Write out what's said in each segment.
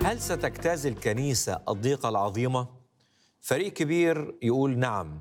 هل ستجتاز الكنيسة الضيقة العظيمة؟ فريق كبير يقول نعم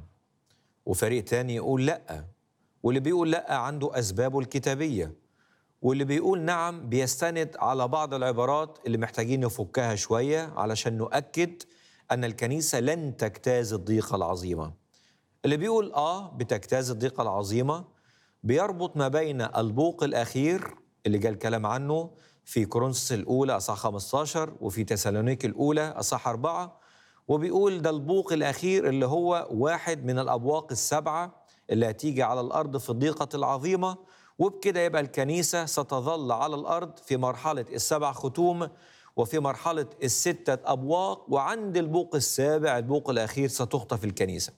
وفريق تاني يقول لأ واللي بيقول لأ عنده أسبابه الكتابية واللي بيقول نعم بيستند على بعض العبارات اللي محتاجين نفكها شوية علشان نؤكد أن الكنيسة لن تجتاز الضيقة العظيمة اللي بيقول آه بتجتاز الضيقة العظيمة بيربط ما بين البوق الأخير اللي جاء الكلام عنه في كورنثوس الأولى أصح 15 وفي تسالونيك الأولى أصح أربعة وبيقول ده البوق الأخير اللي هو واحد من الأبواق السبعة اللي هتيجي على الأرض في الضيقة العظيمة وبكده يبقى الكنيسة ستظل على الأرض في مرحلة السبع ختوم وفي مرحلة الستة أبواق وعند البوق السابع البوق الأخير ستخطف الكنيسة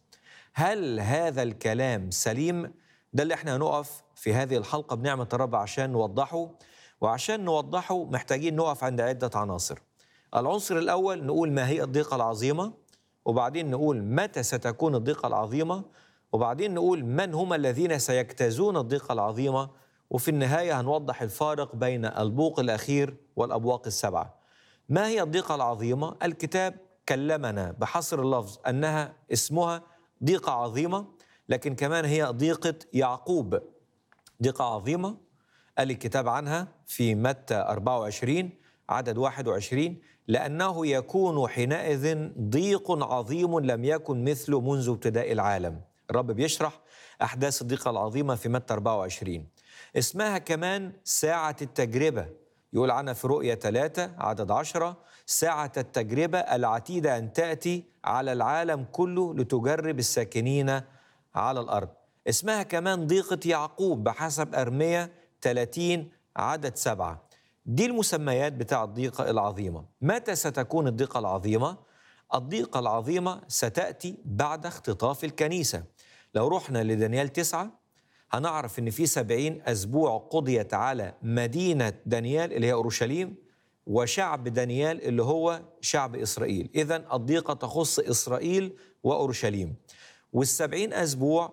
هل هذا الكلام سليم؟ ده اللي احنا هنقف في هذه الحلقة بنعمة الرب عشان نوضحه وعشان نوضحه محتاجين نقف عند عدة عناصر العنصر الأول نقول ما هي الضيقة العظيمة وبعدين نقول متى ستكون الضيقة العظيمة وبعدين نقول من هم الذين سيجتازون الضيقة العظيمة وفي النهاية هنوضح الفارق بين البوق الأخير والأبواق السبعة ما هي الضيقة العظيمة؟ الكتاب كلمنا بحصر اللفظ أنها اسمها ضيقة عظيمة لكن كمان هي ضيقة يعقوب ضيقة عظيمة قال الكتاب عنها في متى 24 عدد 21 لأنه يكون حينئذ ضيق عظيم لم يكن مثله منذ ابتداء العالم الرب بيشرح أحداث الضيقة العظيمة في متى 24 اسمها كمان ساعة التجربة يقول عنها في رؤية 3 عدد 10 ساعة التجربة العتيدة أن تأتي على العالم كله لتجرب الساكنين على الأرض اسمها كمان ضيقة يعقوب بحسب أرمية 30 عدد سبعة دي المسميات بتاع الضيقة العظيمة متى ستكون الضيقة العظيمة؟ الضيقة العظيمة ستأتي بعد اختطاف الكنيسة لو رحنا لدانيال تسعة هنعرف ان في سبعين أسبوع قضيت على مدينة دانيال اللي هي أورشليم وشعب دانيال اللي هو شعب إسرائيل إذا الضيقة تخص إسرائيل وأورشليم والسبعين أسبوع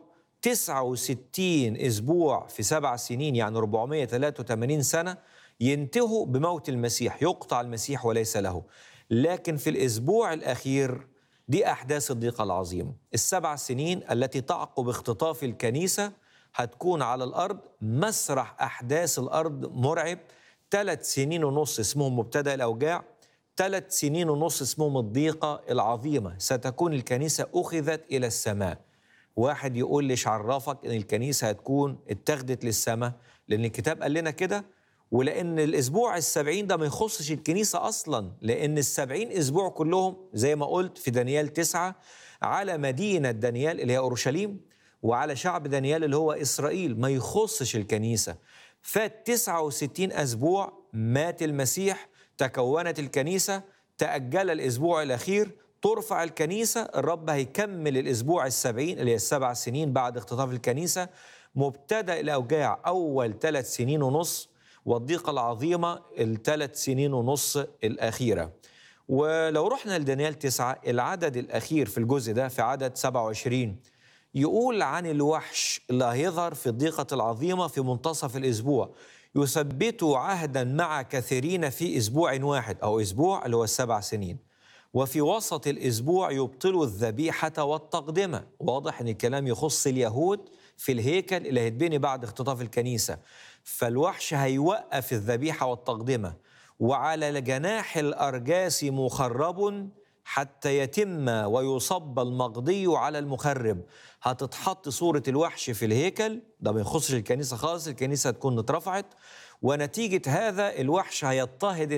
69 أسبوع في سبع سنين يعني 483 سنة ينتهوا بموت المسيح يقطع المسيح وليس له لكن في الأسبوع الأخير دي أحداث الضيقة العظيمة السبع سنين التي تعقب اختطاف الكنيسة هتكون على الأرض مسرح أحداث الأرض مرعب ثلاث سنين ونص اسمهم مبتدأ الأوجاع ثلاث سنين ونص اسمهم الضيقة العظيمة ستكون الكنيسة أخذت إلى السماء واحد يقول ليش عرفك ان الكنيسه هتكون اتخذت للسماء لان الكتاب قال لنا كده ولان الاسبوع السبعين ده ما يخصش الكنيسه اصلا لان السبعين اسبوع كلهم زي ما قلت في دانيال تسعة على مدينه دانيال اللي هي اورشليم وعلى شعب دانيال اللي هو اسرائيل ما يخصش الكنيسه فات 69 اسبوع مات المسيح تكونت الكنيسه تاجل الاسبوع الاخير ترفع الكنيسة الرب هيكمل الأسبوع السبعين اللي هي السبع سنين بعد اختطاف الكنيسة مبتدأ الأوجاع أول ثلاث سنين ونص والضيقة العظيمة الثلاث سنين ونص الأخيرة ولو رحنا لدانيال تسعة العدد الأخير في الجزء ده في عدد 27 يقول عن الوحش اللي هيظهر في الضيقة العظيمة في منتصف الأسبوع يثبت عهدا مع كثيرين في أسبوع واحد أو أسبوع اللي هو السبع سنين وفي وسط الاسبوع يبطلوا الذبيحه والتقدمه واضح ان الكلام يخص اليهود في الهيكل اللي هيتبني بعد اختطاف الكنيسه فالوحش هيوقف الذبيحه والتقدمه وعلى الجناح الارجاس مخرب حتى يتم ويصب المقضي على المخرب هتتحط صورة الوحش في الهيكل ده ما يخصش الكنيسة خالص الكنيسة تكون اترفعت ونتيجة هذا الوحش هيضطهد